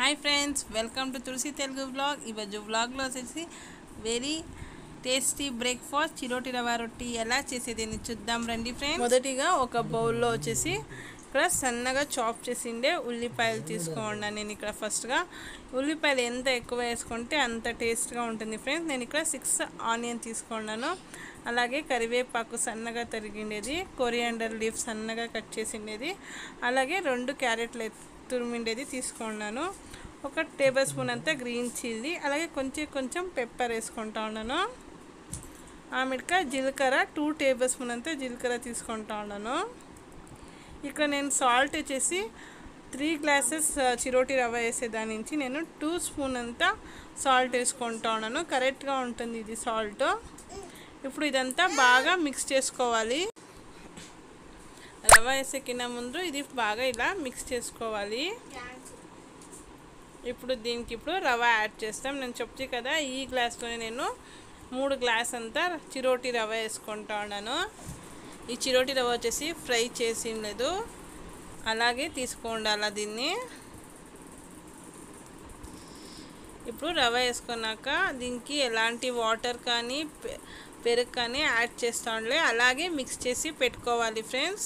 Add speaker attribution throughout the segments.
Speaker 1: hi friends welcome to Tulasi Telugu vlog ఈరోజు వ్లాగ్లో వచ్చేసి వెరీ టేస్టీ బ్రేక్ఫాస్ట్ చిరోటి రవ్వ రొట్టి ఎలా చేసేది అని చూద్దాం రండి ఫ్రెండ్స్ మొదటిగా ఒక బౌల్లో వచ్చేసి ఇక్కడ సన్నగా చాప్ చేసిండే ఉల్లిపాయలు తీసుకోండి నేను ఇక్కడ ఫస్ట్గా ఉల్లిపాయలు ఎంత ఎక్కువ వేసుకుంటే అంత టేస్ట్గా ఉంటుంది ఫ్రెండ్స్ నేను ఇక్కడ సిక్స్ ఆనియన్ తీసుకున్నాను అలాగే కరివేపాకు సన్నగా తరిగిండేది కొరియాండర్ లీఫ్ సన్నగా కట్ చేసిండేది అలాగే రెండు క్యారెట్లు ఎత్- తురిమిండేది తీసుకున్నాను ఒక టేబుల్ స్పూన్ అంతా గ్రీన్ చిల్లీ అలాగే కొంచెం కొంచెం పెప్పర్ వేసుకుంటా ఉన్నాను ఆమెడక జీలకర్ర టూ టేబుల్ స్పూన్ అంతా జీలకర్ర తీసుకుంటా ఉన్నాను ఇక్కడ నేను సాల్ట్ వచ్చేసి త్రీ గ్లాసెస్ చిరోటి రవ్వ వేసే దాని నుంచి నేను టూ స్పూన్ అంతా సాల్ట్ వేసుకుంటా ఉన్నాను కరెక్ట్గా ఉంటుంది ఇది సాల్ట్ ఇప్పుడు ఇదంతా బాగా మిక్స్ చేసుకోవాలి రవ్వ వేసే కింద ముందు ఇది బాగా ఇలా మిక్స్ చేసుకోవాలి ఇప్పుడు దీనికి ఇప్పుడు రవ్వ యాడ్ చేస్తాం నేను చెప్తే కదా ఈ గ్లాస్లోనే నేను మూడు గ్లాస్ అంతా చిరోటి రవ్వ వేసుకుంటా ఉన్నాను ఈ చిరోటి రవ్వ వచ్చేసి ఫ్రై చేసి లేదు అలాగే తీసుకోండాల దీన్ని ఇప్పుడు రవ్వ వేసుకున్నాక దీనికి ఎలాంటి వాటర్ కానీ పె- పెరుగు కానీ యాడ్ చేస్తాంలే అలాగే మిక్స్ చేసి పెట్టుకోవాలి ఫ్రెండ్స్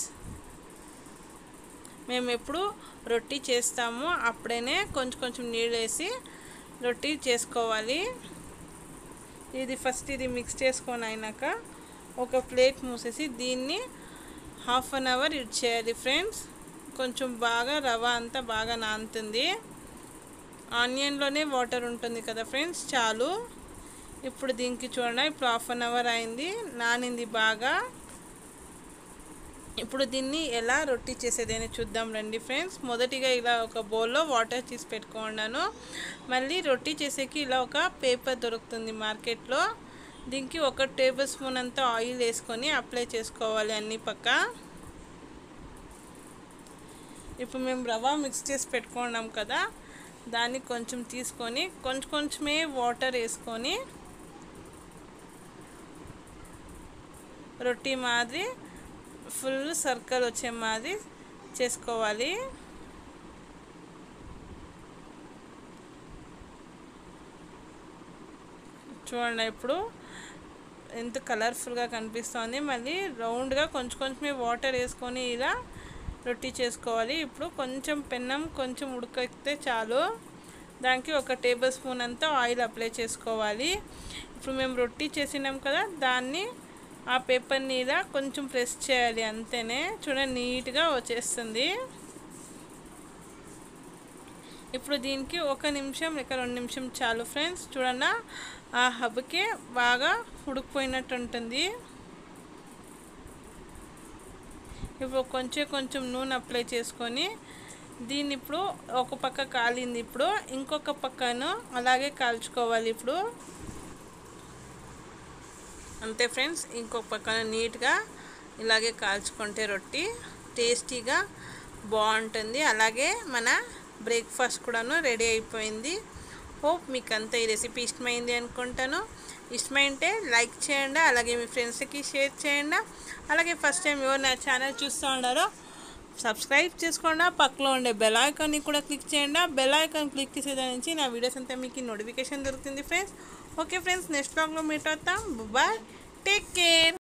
Speaker 1: మేము ఎప్పుడు రొట్టి చేస్తాము అప్పుడేనే కొంచెం కొంచెం నీళ్ళు వేసి రొట్టి చేసుకోవాలి ఇది ఫస్ట్ ఇది మిక్స్ చేసుకొని అయినాక ఒక ప్లేట్ మూసేసి దీన్ని హాఫ్ అన్ అవర్ ఇడ్ చేయాలి ఫ్రెండ్స్ కొంచెం బాగా రవ్వ అంతా బాగా నానుతుంది ఆనియన్లోనే వాటర్ ఉంటుంది కదా ఫ్రెండ్స్ చాలు ఇప్పుడు దీనికి చూడండి ఇప్పుడు హాఫ్ అన్ అవర్ అయింది నానింది బాగా ఇప్పుడు దీన్ని ఎలా రొట్టి చేసేది అని చూద్దాం రండి ఫ్రెండ్స్ మొదటిగా ఇలా ఒక బౌల్లో వాటర్ తీసి పెట్టుకున్నాను మళ్ళీ రొట్టి చేసేకి ఇలా ఒక పేపర్ దొరుకుతుంది మార్కెట్లో దీనికి ఒక టేబుల్ స్పూన్ అంతా ఆయిల్ వేసుకొని అప్లై చేసుకోవాలి అన్ని పక్క ఇప్పుడు మేము రవ్వ మిక్స్ చేసి పెట్టుకున్నాం కదా దాన్ని కొంచెం తీసుకొని కొంచెం కొంచెమే వాటర్ వేసుకొని రొట్టి మాదిరి ఫుల్ సర్కిల్ వచ్చే మాదిరి చేసుకోవాలి చూడండి ఇప్పుడు ఎంత కలర్ఫుల్గా కనిపిస్తుంది మళ్ళీ రౌండ్గా కొంచెం కొంచెమే వాటర్ వేసుకొని ఇలా రొట్టి చేసుకోవాలి ఇప్పుడు కొంచెం పెన్నం కొంచెం ఉడకెత్తే చాలు దానికి ఒక టేబుల్ స్పూన్ అంతా ఆయిల్ అప్లై చేసుకోవాలి ఇప్పుడు మేము రొట్టి చేసినాం కదా దాన్ని ఆ పేపర్ని ఇలా కొంచెం ప్రెస్ చేయాలి అంతేనే చూడండి నీట్గా వచ్చేస్తుంది ఇప్పుడు దీనికి ఒక నిమిషం లేక రెండు నిమిషం చాలు ఫ్రెండ్స్ చూడండి ఆ హబ్కే బాగా ఉడికిపోయినట్టు ఉంటుంది ఇప్పుడు కొంచెం కొంచెం నూనె అప్లై చేసుకొని దీన్ని ఇప్పుడు ఒక పక్క కాలింది ఇప్పుడు ఇంకొక పక్కను అలాగే కాల్చుకోవాలి ఇప్పుడు అంతే ఫ్రెండ్స్ ఇంకొక పక్కన నీట్గా ఇలాగే కాల్చుకుంటే రొట్టి టేస్టీగా బాగుంటుంది అలాగే మన బ్రేక్ఫాస్ట్ కూడాను రెడీ అయిపోయింది హోప్ మీకు అంతా ఈ రెసిపీ ఇష్టమైంది అనుకుంటాను ఇష్టమైంటే లైక్ చేయండి అలాగే మీ ఫ్రెండ్స్కి షేర్ చేయండి అలాగే ఫస్ట్ టైం ఎవరు నా ఛానల్ చూస్తూ ఉన్నారో సబ్స్క్రైబ్ చేసుకోండి పక్కలో ఉండే బెల్ ఐకాన్ని కూడా క్లిక్ చేయండి బెల్ ఐకాన్ క్లిక్ చేసేదాని నుంచి నా వీడియోస్ అంతా మీకు నోటిఫికేషన్ దొరుకుతుంది ఫ్రెండ్స్ ఓకే ఫ్రెండ్స్ నెక్స్ట్ బ్లాగ్లో మీట్ అవుతాం బాయ్ టేక్ కేర్